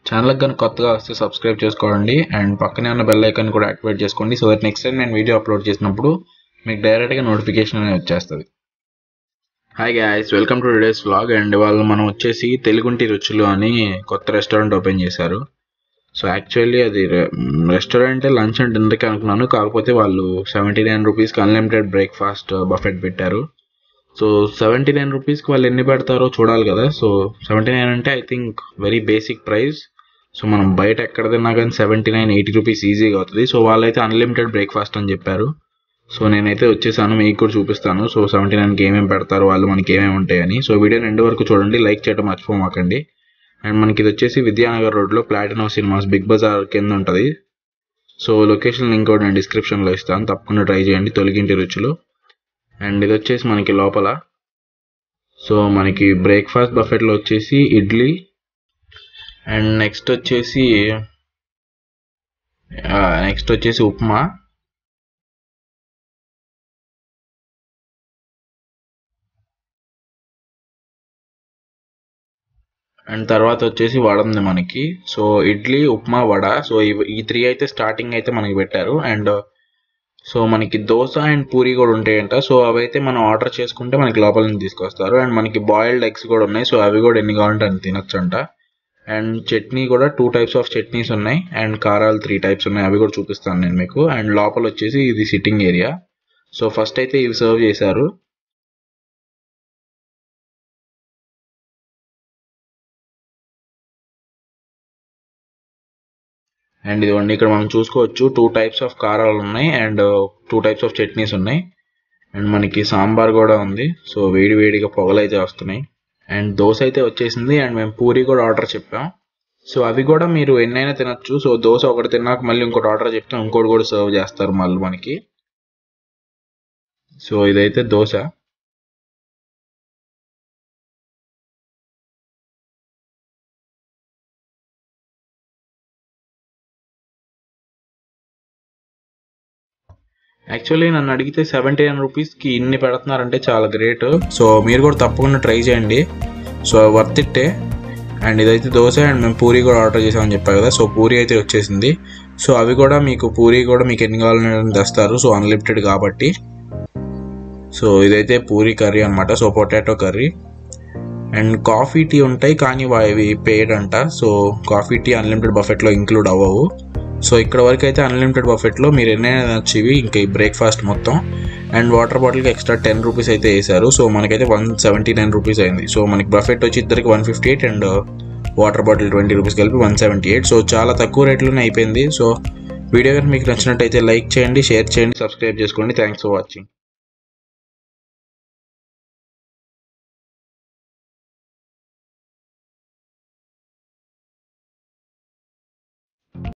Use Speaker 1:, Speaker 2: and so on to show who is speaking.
Speaker 1: ఛానల్కి కానీ కొత్తగా వస్తే సబ్స్క్రైబ్ చేసుకోండి అండ్ పక్కనే ఉన్న బెల్ ఐకాన్ కూడా యాక్టివేట్ చేసుకోండి సో దట్ నెక్స్ట్ టైం నేను వీడియో అప్లోడ్ చేసినప్పుడు మీకు డైరెక్ట్గా నోటిఫికేషన్ అనేది వచ్చేస్తుంది hi guys welcome to today's vlog and వాళ్ళు మనం వచ్చేసి తెలుగుంటి రుచులు అని కొత్త రెస్టారెంట్ ఓపెన్ చేశారు సో యాక్చువల్లీ అది రెస్టారెంట్ లంచ్ అండ్ డిన్నర్కి అనుకున్నాను కాకపోతే వాళ్ళు సెవెంటీ నైన్ రూపీస్కి అన్లిమిటెడ్ బ్రేక్ఫాస్ట్ బఫెట్ పెట్టారు సో సెవెంటీ నైన్ రూపీస్కి వాళ్ళు ఎన్ని పెడతారో చూడాలి కదా సో సెవెంటీ నైన్ అంటే I think very basic price so మనం బయట ఎక్కడ తిన్నా కానీ సెవెంటీ నైన్ ఎయిటీ రూపీస్ ఈజీగా అవుతుంది సో వాళ్ళైతే అన్లిమిటెడ్ బ్రేక్ఫాస్ట్ అని చెప్పారు సో నేనైతే వచ్చేసాను మీకు కూడా చూపిస్తాను సో సెవెంటీ నైన్కి ఏమేమి పెడతారు వాళ్ళు మనకి ఏమేమి ఉంటాయని సో వీడియో రెండు వరకు చూడండి లైక్ చేయడం మర్చిపోమాకండి అండ్ మనకి ఇది వచ్చేసి విద్యానగర్ రోడ్లో ప్లాటినో సినిమాస్ బిగ్ బజార్ కింద ఉంటుంది సో లొకేషన్ లింక్ కూడా నేను డిస్క్రిప్షన్లో ఇస్తాను తప్పకుండా ట్రై చేయండి తొలగింటి రుచులు అండ్ ఇది వచ్చేసి మనకి లోపల సో మనకి బ్రేక్ఫాస్ట్ బఫెట్లో వచ్చేసి ఇడ్లీ అండ్ నెక్స్ట్ వచ్చేసి నెక్స్ట్ వచ్చేసి ఉప్మా అండ్ తర్వాత వచ్చేసి వడ ఉంది మనకి సో ఇడ్లీ ఉప్మా వడ సో ఈ త్రీ అయితే స్టార్టింగ్ అయితే మనకి పెట్టారు అండ్ సో మనకి దోశ అండ్ పూరి కూడా ఉంటాయంట సో అవి అయితే మనం ఆర్డర్ చేసుకుంటే మనకి లోపల నుంచి తీసుకొస్తారు అండ్ మనకి బాయిల్డ్ ఎగ్స్ కూడా ఉన్నాయి సో అవి కూడా ఎన్ని కావాలంటే అన్ని తినొచ్చు అంట అండ్ చట్నీ కూడా టూ టైప్స్ ఆఫ్ చట్నీస్ ఉన్నాయి అండ్ కారాలు త్రీ టైప్స్ ఉన్నాయి అవి కూడా చూపిస్తాను నేను మీకు అండ్ లోపల వచ్చేసి ఇది సిట్టింగ్ ఏరియా సో ఫస్ట్ అయితే ఇవి సర్వ్ చేశారు అండ్ ఇదిగోండి ఇక్కడ మనం చూసుకోవచ్చు టూ టైప్స్ ఆఫ్ కారాలు ఉన్నాయి and two types of chutneys ఉన్నాయి అండ్ మనకి సాంబార్ కూడా ఉంది సో వేడి వేడిగా పొగలు అయితే వస్తున్నాయి అండ్ దోశ అయితే వచ్చేసింది అండ్ మేము పూరి కూడా ఆర్డర్ చెప్పాం సో అవి కూడా మీరు ఎన్నైనా తినొచ్చు సో దోశ ఒకటి తిన్నాక మళ్ళీ ఇంకోటి ఆర్డర్ చెప్తే ఇంకోటి కూడా సర్వ్ చేస్తారు మళ్ళీ మనకి సో ఇదైతే దోశ యాక్చువల్లీ నన్ను అడిగితే సెవెంటీ నైన్ రూపీస్కి ఇన్ని పెడుతున్నారంటే చాలా గ్రేట్ సో మీరు కూడా తప్పకుండా ట్రై చేయండి సో వర్త్ ఇట్టే అండ్ ఇదైతే దోశ అండ్ మేము పూరి కూడా ఆర్డర్ చేసామని చెప్పారు కదా సో పూరి అయితే వచ్చేసింది సో అవి కూడా మీకు పూరి కూడా మీకు ఎన్ని కావాలని తెస్తారు సో అన్లిమిటెడ్ కాబట్టి సో ఇదైతే పూరి కర్రీ అనమాట so potato curry and coffee tea ఉంటాయి కానీ అవి పేడ్ అంట సో కాఫీ టీ అన్లిమిటెడ్ బఫెట్లో ఇంక్లూడ్ అవ్వవు సో ఇక్కడ వరకు అయితే అన్లిమిటెడ్ బఫెట్లో మీరు ఎన్నైనా నచ్చివి ఇంకా ఈ బ్రేక్ఫాస్ట్ మొత్తం అండ్ వాటర్ బాటిల్కి ఎక్స్ట్రా టెన్ రూపీస్ అయితే వేసారు సో మనకైతే వన్ సెవెంటీ నైన్ రూపీస్ అయింది సో మనకి బఫెట్ వచ్చి ఇద్దరికి one fifty eight and water bottle twenty rupees కలిపి వన్ సెవెంటీ ఎయిట్ సో చాలా తక్కువ రేట్లోనే అయిపోయింది సో వీడియో కనుక మీకు నచ్చినట్టయితే లైక్ చేయండి షేర్ చేయండి సబ్స్క్రైబ్ చేసుకోండి థ్యాంక్స్ ఫర్ వాచింగ్